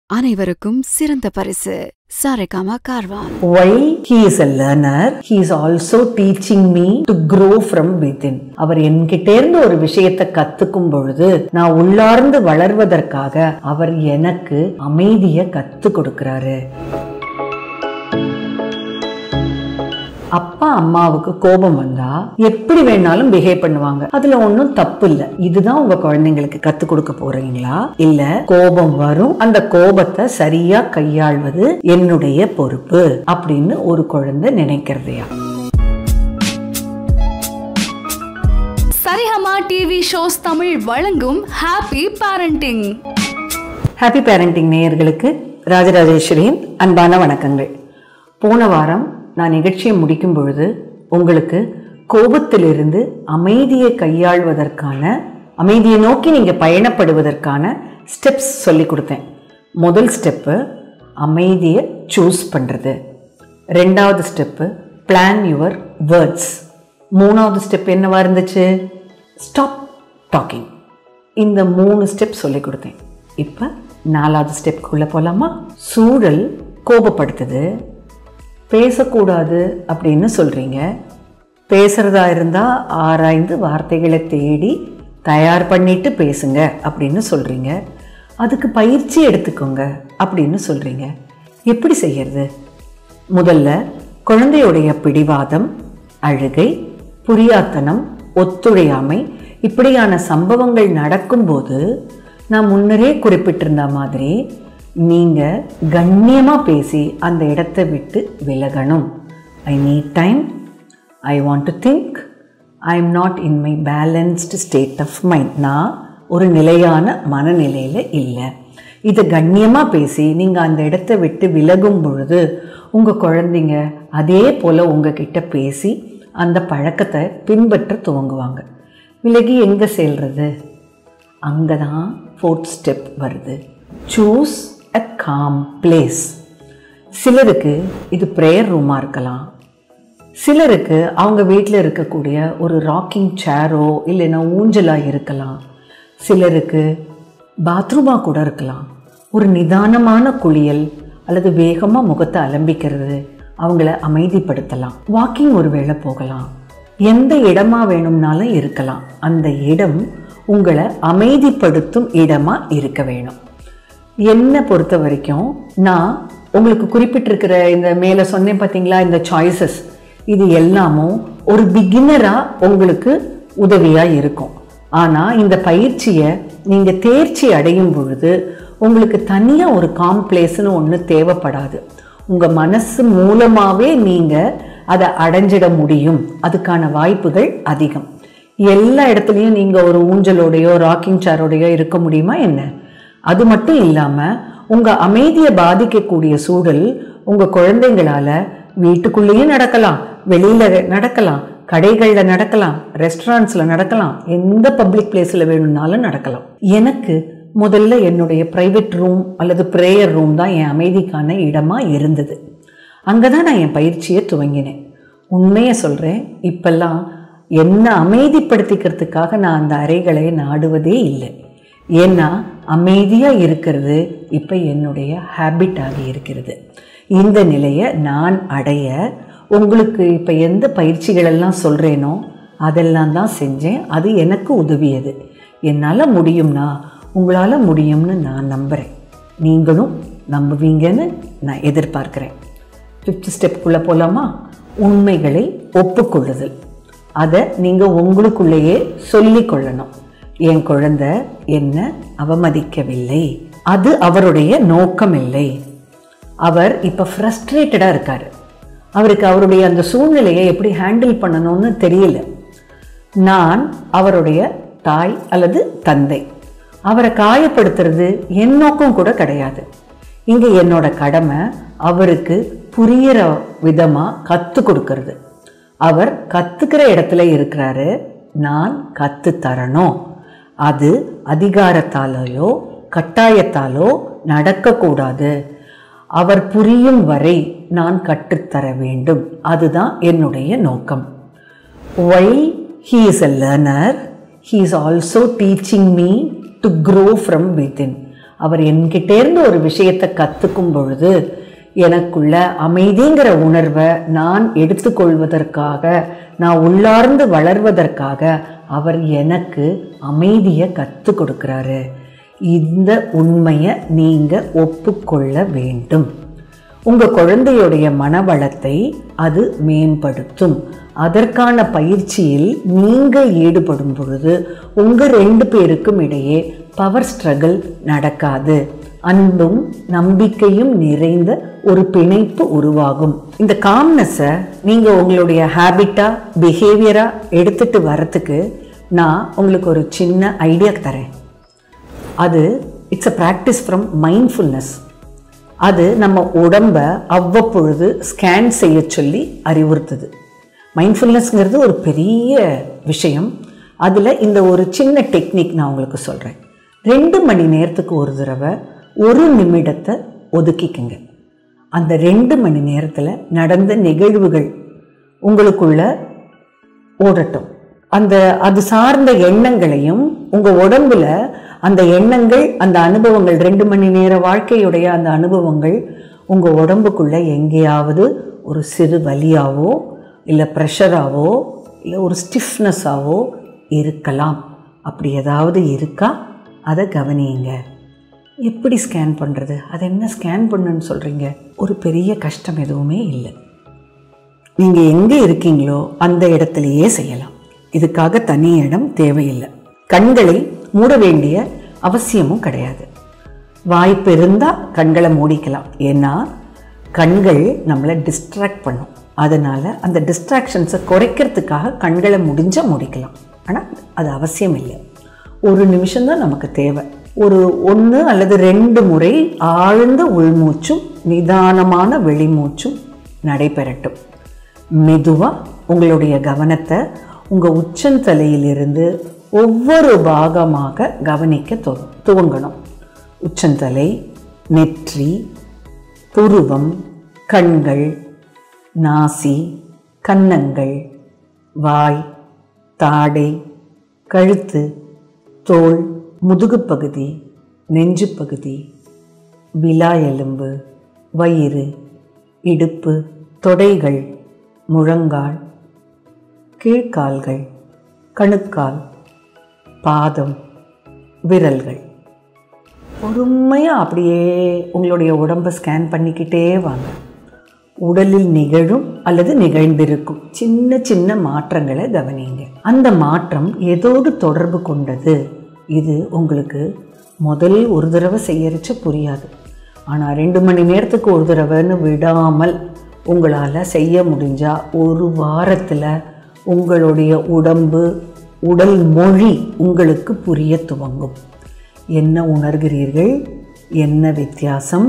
அனைவருக்கும் சிறந்த பரிசு Saregama Carvaan While he is a learner, he is also teaching me to grow from within. அவர் என்கிட்ட இருந்து ஒரு விஷயத்தை கத்துக்கும் பொழுது நான் உள்ளார்ந்து வளர்வதற்காக அவர் எனக்கு அமைதியை கத்து கொடுக்கிறாரு அப்பா அம்மாவுக்கு கோபம் வந்தா எப்படி வேணாலும் பிஹேவ் பண்ணுவாங்க அதுல ஒன்றும் தப்பு இல்ல இதுதான் உங்க குழந்தைங்களுக்கு கத்து கொடுக்க போறீங்களா இல்ல கோபம் வரும் அந்த கோபத்தை சரியா கையாள்வது என்னுடைய பொறுப்பு அப்படின்னு ஒரு குழந்தை நினைக்கிறதையா சரிகமா டிவி ஷோஸ் தமிழ் வழங்கும் ஹாப்பி பேரண்டிங் ஹாப்பி பேரண்டிங் நேயர்களுக்கு ராஜராஜேஸ்வரியின் அன்பான வணக்கங்கள் போன வாரம் நான் நிகழ்ச்சியை முடிக்கும் பொழுது உங்களுக்கு கோபத்திலிருந்து அமைதியை கையாள்வதற்கான அமைதியை நோக்கி நீங்கள் பயணப்படுவதற்கான ஸ்டெப்ஸ் சொல்லி கொடுத்தேன் முதல் ஸ்டெப்பு அமைதியை சூஸ் பண்ணுறது ரெண்டாவது ஸ்டெப்பு பிளான் யுவர் வேர்ட்ஸ் மூணாவது ஸ்டெப் என்னவா இருந்துச்சு ஸ்டாப் டாக்கிங் இந்த மூணு ஸ்டெப் சொல்லி கொடுத்தேன் இப்போ நாலாவது ஸ்டெப்குள்ளே போகலாமா சூழல் கோபப்படுத்துது பேசக்கூடாது அப்படின்னு சொல்கிறீங்க பேசுகிறதா இருந்தால் ஆராய்ந்து வார்த்தைகளை தேடி தயார் பண்ணிட்டு பேசுங்க அப்படின்னு சொல்கிறீங்க அதுக்கு பயிற்சி எடுத்துக்கோங்க அப்படின்னு சொல்கிறீங்க எப்படி செய்யறது முதல்ல குழந்தையுடைய பிடிவாதம் அழுகை புரியாத்தனம் ஒத்துழையாமை இப்படியான சம்பவங்கள் நடக்கும்போது நான் முன்னரே குறிப்பிட்டிருந்த மாதிரி நீங்கள் கண்ணியமாக பேசி அந்த இடத்தை விட்டு விலகணும் I need time I want to think I am not in my balanced state of mind நான் ஒரு நிலையான மனநிலையில் இல்லை இதை கண்ணியமாக பேசி நீங்கள் அந்த இடத்த விட்டு விலகும் பொழுது உங்கள் குழந்தைங்க அதே போல் உங்ககிட்ட பேசி அந்த பழக்கத்தை பின்பற்ற துவங்குவாங்க விலகி எங்கே செல்றது அங்கே தான் ஃபோர்த் ஸ்டெப் வருது சூஸ் அ காம் பிளேஸ் சிலருக்கு இது ப்ரேயர் ரூமாக இருக்கலாம் சிலருக்கு அவங்க வீட்டில் இருக்கக்கூடிய ஒரு ராக்கிங் சேரோ இல்லைன்னா ஊஞ்சலாக இருக்கலாம் சிலருக்கு பாத்ரூமாக கூட இருக்கலாம் ஒரு நிதானமான குளியல் அல்லது வேகமாக முகத்தை அலம்பிக்கிறது அவங்கள அமைதிப்படுத்தலாம் வாக்கிங் ஒரு வேளை போகலாம் எந்த இடமா வேணும்னாலும் இருக்கலாம் அந்த இடம் உங்களை அமைதிப்படுத்தும் இடமா இருக்க வேணும் என்னை பொறுத்த வரைக்கும் நான் உங்களுக்கு குறிப்பிட்டிருக்கிற இந்த மேலே சொன்னேன் பார்த்தீங்களா இந்த சாய்ஸஸ் இது எல்லாமும் ஒரு பிகினராக உங்களுக்கு உதவியாக இருக்கும் ஆனால் இந்த பயிற்சியை நீங்கள் தேர்ச்சி அடையும் பொழுது உங்களுக்கு தனியாக ஒரு காம்ப்ளேஸ்னு ஒன்று தேவைப்படாது உங்கள் மனசு மூலமாகவே நீங்கள் அதை அடைஞ்சிட முடியும் அதுக்கான வாய்ப்புகள் அதிகம் எல்லா இடத்துலையும் நீங்கள் ஒரு ஊஞ்சலோடையோ ராக்கிங் சேரோடையோ இருக்க முடியுமா என்ன அது மட்டும் இல்லாமல் உங்கள் அமைதியை பாதிக்கக்கூடிய சூழல் உங்கள் குழந்தைங்களால வீட்டுக்குள்ளேயும் நடக்கலாம் வெளியில் நடக்கலாம் கடைகளில் நடக்கலாம் ரெஸ்டாரண்ட்ஸில் நடக்கலாம் எந்த பப்ளிக் பிளேஸில் வேணும்னாலும் நடக்கலாம் எனக்கு முதல்ல என்னுடைய ப்ரைவேட் ரூம் அல்லது ப்ரேயர் ரூம் தான் என் அமைதிக்கான இடமா இருந்தது அங்கே தான் நான் என் பயிற்சியை துவங்கினேன் உண்மையை சொல்கிறேன் இப்பெல்லாம் என்னை அமைதிப்படுத்திக்கிறதுக்காக நான் அந்த அறைகளை நாடுவதே இல்லை ஏன்னா அமைதியாக இருக்கிறது இப்போ என்னுடைய ஹேபிட் ஆகி இருக்கிறது இந்த நிலையை நான் அடைய உங்களுக்கு இப்போ எந்த பயிற்சிகளெல்லாம் சொல்கிறேனோ அதெல்லாம் தான் செஞ்சேன் அது எனக்கு உதவியது என்னால் முடியும்னா உங்களால் முடியும்னு நான் நம்புகிறேன் நீங்களும் நம்புவீங்கன்னு நான் எதிர்பார்க்குறேன் ஃபிஃப்த் ஸ்டெப்புக்குள்ளே போகலாமா உண்மைகளை ஒப்புக்கொள்ளுதல் அதை நீங்கள் உங்களுக்குள்ளேயே சொல்லிக் கொள்ளணும் என் குழந்தை என்ன அவமதிக்கவில்லை அது அவருடைய நோக்கம் இல்லை அவர் இப்போ ஃப்ரஸ்ட்ரேட்டடாக இருக்கார் அவருக்கு அவருடைய அந்த சூழ்நிலையை எப்படி ஹேண்டில் பண்ணணும்னு தெரியல நான் அவருடைய தாய் அல்லது தந்தை அவரை காயப்படுத்துறது என் நோக்கம் கூட கிடையாது இங்கே என்னோட கடமை அவருக்கு புரியிற விதமாக கற்றுக் கொடுக்கறது அவர் கற்றுக்கிற இடத்துல இருக்கிறாரு நான் கற்று தரணும் அது அதிகாரத்தாலேயோ கட்டாயத்தாலோ நடக்கக்கூடாது அவர் புரியும் வரை நான் கற்றுத்தர வேண்டும் அதுதான் என்னுடைய நோக்கம் while he is a learner he is also teaching me to grow from within அவர் என்கிட்டேருந்து ஒரு விஷயத்தை கற்றுக்கும் பொழுது எனக்குள்ள அமைதிங்கிற உணர்வை நான் எடுத்துக்கொள்வதற்காக நான் உள்ளார்ந்து வளர்வதற்காக அவர் எனக்கு அமைதியை கற்றுக் கொடுக்குறாரு இந்த உண்மையை நீங்கள் ஒப்புக்கொள்ள வேண்டும் உங்கள் குழந்தையுடைய மனவளத்தை அது மேம்படுத்தும் அதற்கான பயிற்சியில் நீங்கள் ஈடுபடும் பொழுது உங்கள் ரெண்டு பேருக்கும் இடையே பவர் ஸ்ட்ரகிள் நடக்காது அன்பும் நம்பிக்கையும் நிறைந்த ஒரு பிணைப்பு உருவாகும் இந்த காம்னஸை நீங்கள் உங்களுடைய ஹேபிட்டாக பிஹேவியராக எடுத்துட்டு வரத்துக்கு நான் உங்களுக்கு ஒரு சின்ன ஐடியா தரேன் அது it's a practice from mindfulness அது நம்ம உடம்ப அவ்வப்பொழுது ஸ்கேன் செய்ய சொல்லி அறிவுறுத்துது மைண்ட்ஃபுல்னஸ்ங்கிறது ஒரு பெரிய விஷயம் அதில் இந்த ஒரு சின்ன டெக்னிக் நான் உங்களுக்கு சொல்கிறேன் ரெண்டு மணி நேரத்துக்கு ஒரு தடவை ஒரு நிமிடத்தை ஒதுக்கிக்குங்க அந்த ரெண்டு மணி நேரத்தில் நடந்த நிகழ்வுகள் உங்களுக்குள்ள ஓடட்டும் அந்த அது சார்ந்த எண்ணங்களையும் உங்கள் உடம்புல அந்த எண்ணங்கள் அந்த அனுபவங்கள் ரெண்டு மணி நேர வாழ்க்கையுடைய அந்த அனுபவங்கள் உங்கள் உடம்புக்குள்ள எங்கேயாவது ஒரு சிறு வலியாவோ இல்லை ப்ரெஷராவோ இல்லை ஒரு ஸ்டிஃப்னஸாவோ இருக்கலாம் அப்படி ஏதாவது இருக்கா அதை கவனியுங்க எப்படி ஸ்கேன் பண்ணுறது அது என்ன ஸ்கேன் பண்ணுன்னு சொல்கிறீங்க ஒரு பெரிய கஷ்டம் எதுவுமே இல்லை நீங்கள் எங்கே இருக்கீங்களோ அந்த இடத்துலையே செய்யலாம் இதுக்காக தனி இடம் தேவையில்லை கண்களை மூட வேண்டிய அவசியமும் கிடையாது வாய்ப்பு இருந்தால் கண்களை மூடிக்கலாம் ஏன்னா கண்கள் நம்மளை டிஸ்ட்ராக்ட் பண்ணும் அதனால் அந்த டிஸ்ட்ராக்ஷன்ஸை குறைக்கிறதுக்காக கண்களை முடிஞ்சால் மூடிக்கலாம் ஆனால் அது அவசியம் இல்லை ஒரு நிமிஷம்தான் நமக்கு தேவை ஒரு ஒன்று அல்லது ரெண்டு முறை ஆழ்ந்த உள்மூச்சும் நிதானமான வெளிமூச்சும் நடைபெறட்டும் மெதுவாக உங்களுடைய கவனத்தை உங்கள் உச்சந்தலையிலிருந்து ஒவ்வொரு பாகமாக கவனிக்க துவ துவங்கணும் உச்சந்தலை நெற்றி புருவம் கண்கள் நாசி கன்னங்கள் வாய் தாடை கழுத்து தோள் முதுகுப்பகுதி நெஞ்சு பகுதி விலா எலும்பு வயிறு இடுப்பு தொடைகள் முழங்கால் கீழ்கால்கள் கணுக்கால் பாதம் விரல்கள் பொறுமையாக அப்படியே உங்களுடைய உடம்பை ஸ்கேன் பண்ணிக்கிட்டே வாங்க உடலில் நிகழும் அல்லது நிகழ்ந்திருக்கும் சின்ன சின்ன மாற்றங்களை கவனிங்க அந்த மாற்றம் எதோடு தொடர்பு கொண்டது இது உங்களுக்கு முதல் ஒரு தடவை செய்யறச்ச புரியாது ஆனால் ரெண்டு மணி நேரத்துக்கு ஒரு தடவைன்னு விடாமல் உங்களால் செய்ய முடிஞ்சால் ஒரு வாரத்தில் உங்களுடைய உடம்பு உடல் மொழி உங்களுக்கு புரிய துவங்கும் என்ன உணர்கிறீர்கள் என்ன வித்தியாசம்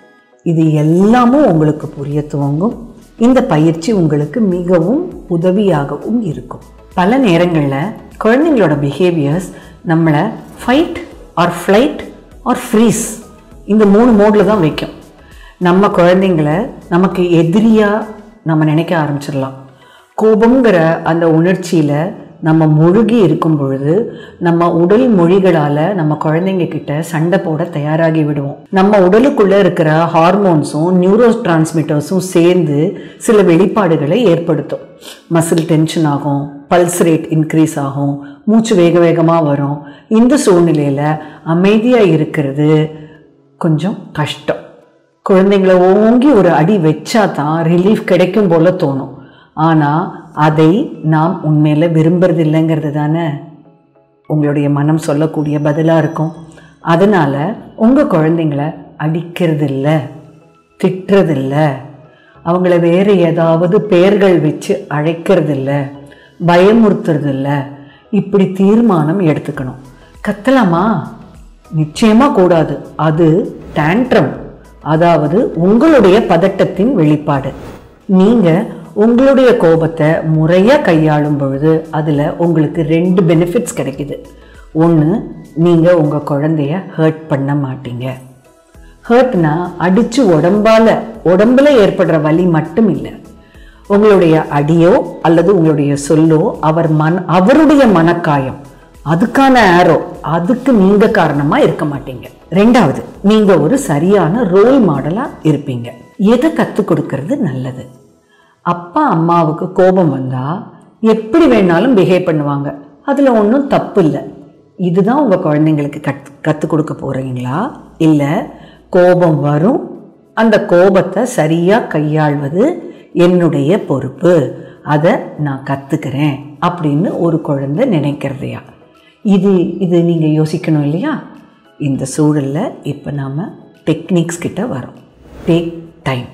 இது எல்லாமும் உங்களுக்கு புரிய துவங்கும் இந்த பயிற்சி உங்களுக்கு மிகவும் உதவியாகவும் இருக்கும் பல நேரங்களில் குழந்தைங்களோட பிஹேவியர்ஸ் நம்மளை fight or flight or freeze இந்த மூணு மோடில் தான் வைக்கும் நம்ம குழந்தைங்கள நமக்கு எதிரியாக நம்ம நினைக்க ஆரம்பிச்சிடலாம் கோபங்கிற அந்த உணர்ச்சியில் நம்ம முழுகி இருக்கும் பொழுது நம்ம உடல் மொழிகளால் நம்ம குழந்தைங்க கிட்ட சண்டை போட தயாராகி விடுவோம் நம்ம உடலுக்குள்ளே இருக்கிற ஹார்மோன்ஸும் நியூரோ டிரான்ஸ்மிட்டர்ஸும் சேர்ந்து சில வெளிப்பாடுகளை ஏற்படுத்தும் மசில் டென்ஷன் ஆகும் பல்ஸ் ரேட் இன்க்ரீஸ் ஆகும் மூச்சு வேக வேகமாக வரும் இந்த சூழ்நிலையில் அமைதியாக இருக்கிறது கொஞ்சம் கஷ்டம் குழந்தைங்கள ஓங்கி ஒரு அடி வச்சா தான் ரிலீஃப் கிடைக்கும் போல தோணும் ஆனால் அதை நாம் உண்மையில் விரும்புறது இல்லைங்கிறது தானே உங்களுடைய மனம் சொல்லக்கூடிய பதிலாக இருக்கும் அதனால் உங்கள் குழந்தைங்கள அடிக்கிறதில்ல திட்டுறதில்ல அவங்கள வேறு ஏதாவது பெயர்கள் வச்சு அழைக்கிறதில்ல பயமுறுத்துறதில்ல இப்படி தீர்மானம் எடுத்துக்கணும் கத்தலாமா நிச்சயமாக கூடாது அது டேண்ட்ரம் அதாவது உங்களுடைய பதட்டத்தின் வெளிப்பாடு நீங்கள் உங்களுடைய கோபத்தை முறையாக கையாளும் பொழுது அதில் உங்களுக்கு ரெண்டு பெனிஃபிட்ஸ் கிடைக்குது ஒன்று நீங்கள் உங்கள் குழந்தைய ஹர்ட் பண்ண மாட்டீங்க ஹர்ட்னா அடித்து உடம்பால் உடம்புல ஏற்படுற வலி மட்டும் இல்லை உங்களுடைய அடியோ அல்லது உங்களுடைய சொல்லோ அவர் மன அவருடைய மனக்காயம் அதுக்கான ஆரோ அதுக்கு நீங்க காரணமா இருக்க மாட்டீங்க ரெண்டாவது நீங்க ஒரு சரியான ரோல் மாடலா இருப்பீங்க எதை கற்றுக் கொடுக்கறது நல்லது அப்பா அம்மாவுக்கு கோபம் வந்தா எப்படி வேணாலும் பிஹேவ் பண்ணுவாங்க அதுல ஒன்றும் தப்பு இல்லை இதுதான் உங்க குழந்தைங்களுக்கு கத் கற்றுக் கொடுக்க போறீங்களா இல்லை கோபம் வரும் அந்த கோபத்தை சரியா கையாள்வது என்னுடைய பொறுப்பு அதை நான் கற்றுக்கிறேன் அப்படின்னு ஒரு குழந்தை நினைக்கிறதையா இது இது நீங்கள் யோசிக்கணும் இல்லையா இந்த சூழலில் இப்போ நாம் டெக்னிக்ஸ் கிட்ட வரோம் டேக் டைம்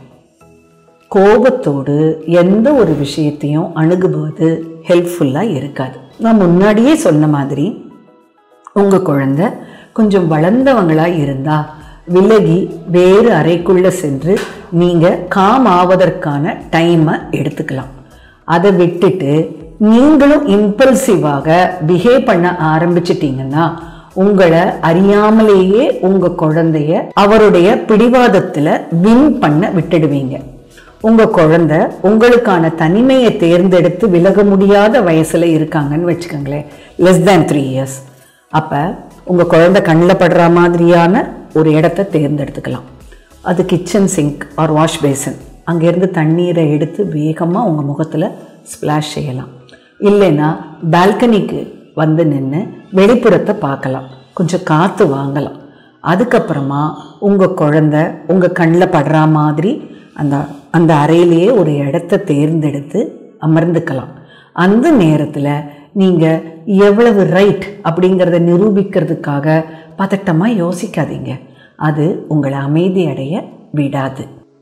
கோபத்தோடு எந்த ஒரு விஷயத்தையும் அணுகுவது ஹெல்ப்ஃபுல்லாக இருக்காது நான் முன்னாடியே சொன்ன மாதிரி உங்கள் குழந்தை கொஞ்சம் வளர்ந்தவங்களாக இருந்தால் விலகி வேறு அறைக்குள்ளே சென்று நீங்கள் காம் ஆவதற்கான டைமை எடுத்துக்கலாம் அதை விட்டுட்டு நீங்களும் இம்பல்சிவாக பிஹேவ் பண்ண ஆரம்பிச்சிட்டீங்கன்னா உங்களை அறியாமலேயே உங்க குழந்தைய அவருடைய பிடிவாதத்துல வின் பண்ண விட்டுடுவீங்க உங்க குழந்தை உங்களுக்கான தனிமையை தேர்ந்தெடுத்து விலக முடியாத வயசுல இருக்காங்கன்னு வச்சுக்கோங்களேன் லெஸ் தேன் த்ரீ இயர்ஸ் அப்ப உங்க குழந்தை கண்ணில் படுற மாதிரியான ஒரு இடத்த தேர்ந்தெடுத்துக்கலாம் அது kitchen sink or wash basin அங்கேருந்து தண்ணீரை எடுத்து வேகமாக உங்கள் முகத்தில் ஸ்ப்ளாஷ் செய்யலாம் இல்லைன்னா பால்கனிக்கு வந்து நின்று வெளிப்புறத்தை பார்க்கலாம் கொஞ்சம் காற்று வாங்கலாம் அதுக்கப்புறமா உங்கள் குழந்த உங்கள் கண்ணில் படுற மாதிரி அந்த அந்த அறையிலேயே ஒரு இடத்த தேர்ந்தெடுத்து அமர்ந்துக்கலாம் அந்த நேரத்தில் நீங்கள் எவ்வளவு ரைட் அப்படிங்கிறத நிரூபிக்கிறதுக்காக பதட்டமாக யோசிக்காதீங்க அது உங்களை அமைதி அடைய விடாது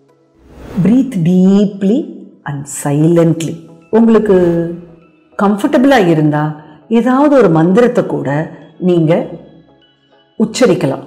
ப்ரீத் டீப்லி அண்ட் சைலண்ட்லி உங்களுக்கு கம்ஃபர்டபுளாக இருந்தால் ஏதாவது ஒரு மந்திரத்தை கூட நீங்கள் உச்சரிக்கலாம்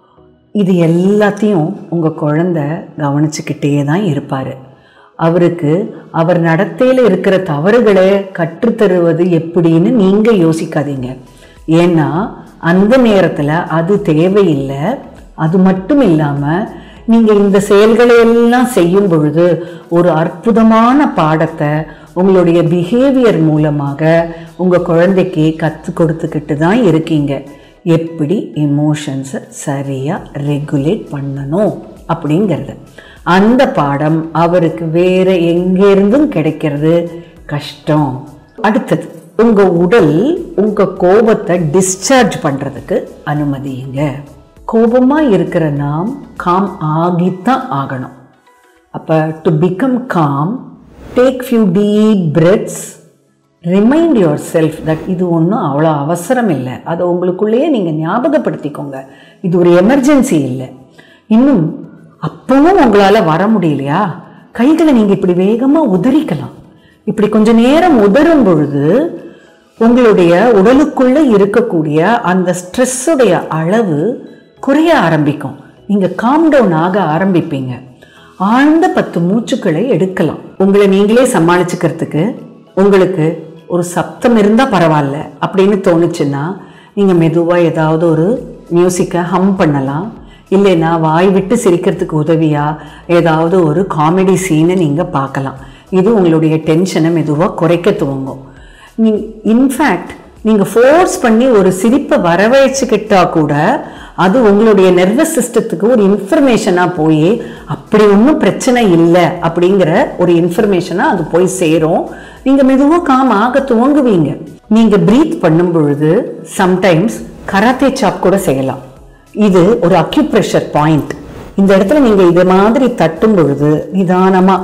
இது எல்லாத்தையும் உங்கள் குழந்தை கவனிச்சுக்கிட்டே தான் இருப்பார் அவருக்கு அவர் நடத்தையில் இருக்கிற தவறுகளை கற்றுத்தருவது எப்படின்னு நீங்கள் யோசிக்காதீங்க ஏன்னா அந்த நேரத்தில் அது தேவையில்லை அது மட்டும் இல்லாமல் நீங்கள் இந்த செயல்களை எல்லாம் செய்யும் பொழுது ஒரு அற்புதமான பாடத்தை உங்களுடைய பிஹேவியர் மூலமாக உங்கள் குழந்தைக்கு கற்றுக் கொடுத்துக்கிட்டு தான் இருக்கீங்க எப்படி எமோஷன்ஸை சரியாக ரெகுலேட் பண்ணணும் அப்படிங்கிறது அந்த பாடம் அவருக்கு வேற எங்கேருந்தும் கிடைக்கிறது கஷ்டம் அடுத்தது உங்க உடல் உங்க கோபத்தை டிஸ்சார்ஜ் பண்றதுக்கு அனுமதியுங்க கோபமா இருக்கிற நாம் காம் ஆகித்தான் ஆகணும் அப்ப to become calm take few deep breaths remind yourself that இது ஒன்றும் அவ்வளோ அவசரம் இல்லை அதை உங்களுக்குள்ளேயே நீங்கள் ஞாபகப்படுத்திக்கோங்க இது ஒரு எமர்ஜென்சி இல்லை இன்னும் அப்பவும் உங்களால் வர முடியலையா கைகளை நீங்கள் இப்படி வேகமாக உதறிக்கலாம் இப்படி கொஞ்ச நேரம் உதறும் பொழுது உங்களுடைய உடலுக்குள்ள இருக்கக்கூடிய அந்த ஸ்ட்ரெஸ்ஸுடைய அளவு குறைய ஆரம்பிக்கும் நீங்கள் காம் டவுன் ஆக ஆரம்பிப்பீங்க ஆழ்ந்த பத்து மூச்சுக்களை எடுக்கலாம் உங்களை நீங்களே சமாளிச்சுக்கிறதுக்கு உங்களுக்கு ஒரு சப்தம் இருந்தால் பரவாயில்ல அப்படின்னு தோணுச்சுன்னா நீங்கள் மெதுவாக ஏதாவது ஒரு மியூசிக்கை ஹம் பண்ணலாம் இல்லைன்னா வாய் விட்டு சிரிக்கிறதுக்கு உதவியாக ஏதாவது ஒரு காமெடி சீனை நீங்கள் பார்க்கலாம் இது உங்களுடைய டென்ஷனை மெதுவாக குறைக்க துவங்கும் நீ இன்ஃபேக்ட் நீங்கள் ஃபோர்ஸ் பண்ணி ஒரு சிரிப்பை வரவழைச்சுக்கிட்டா கூட அது உங்களுடைய நர்வஸ் சிஸ்டத்துக்கு ஒரு இன்ஃபர்மேஷனாக போய் அப்படி ஒன்றும் பிரச்சனை இல்லை அப்படிங்கிற ஒரு இன்ஃபர்மேஷனாக அது போய் சேரும் நீங்கள் மெதுவாக காம் ஆக துவங்குவீங்க நீங்கள் ப்ரீத் பண்ணும் பொழுது சம்டைம்ஸ் கராத்தே சாப் கூட செய்யலாம் இது ஒரு அக்யூப்ரெஷர் பாயிண்ட் இந்த இடத்துல நீங்கள் இது மாதிரி தட்டும் பொழுது நிதானமாக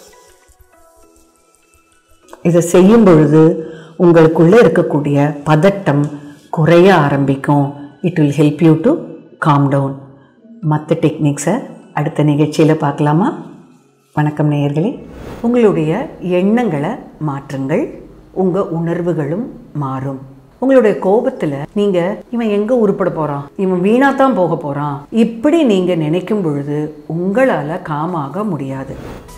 இதை செய்யும் பொழுது உங்களுக்குள்ளே இருக்கக்கூடிய பதட்டம் குறைய ஆரம்பிக்கும் it will help you to calm down மற்ற டெக்னிக்ஸை அடுத்த நிகழ்ச்சியில் பார்க்கலாமா வணக்கம் நேயர்களே உங்களுடைய எண்ணங்களை மாற்றுங்கள் உங்கள் உணர்வுகளும் மாறும் உங்களுடைய கோபத்தில் நீங்கள் இவன் எங்கே உருப்பட போகிறான் இவன் வீணாத்தான் போக போகிறான் இப்படி நீங்கள் நினைக்கும் பொழுது உங்களால் காமாக முடியாது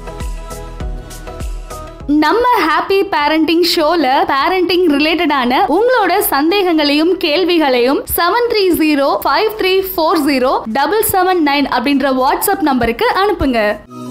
நம்ம ஹாப்பி பேரண்டிங் ஷோல பேரண்டிங் ரிலேட்டடான உங்களோட சந்தேகங்களையும் கேள்விகளையும் seven three zero five three four zero double seven nine அப்படின்ற வாட்ஸ்அப் நம்பருக்கு அனுப்புங்க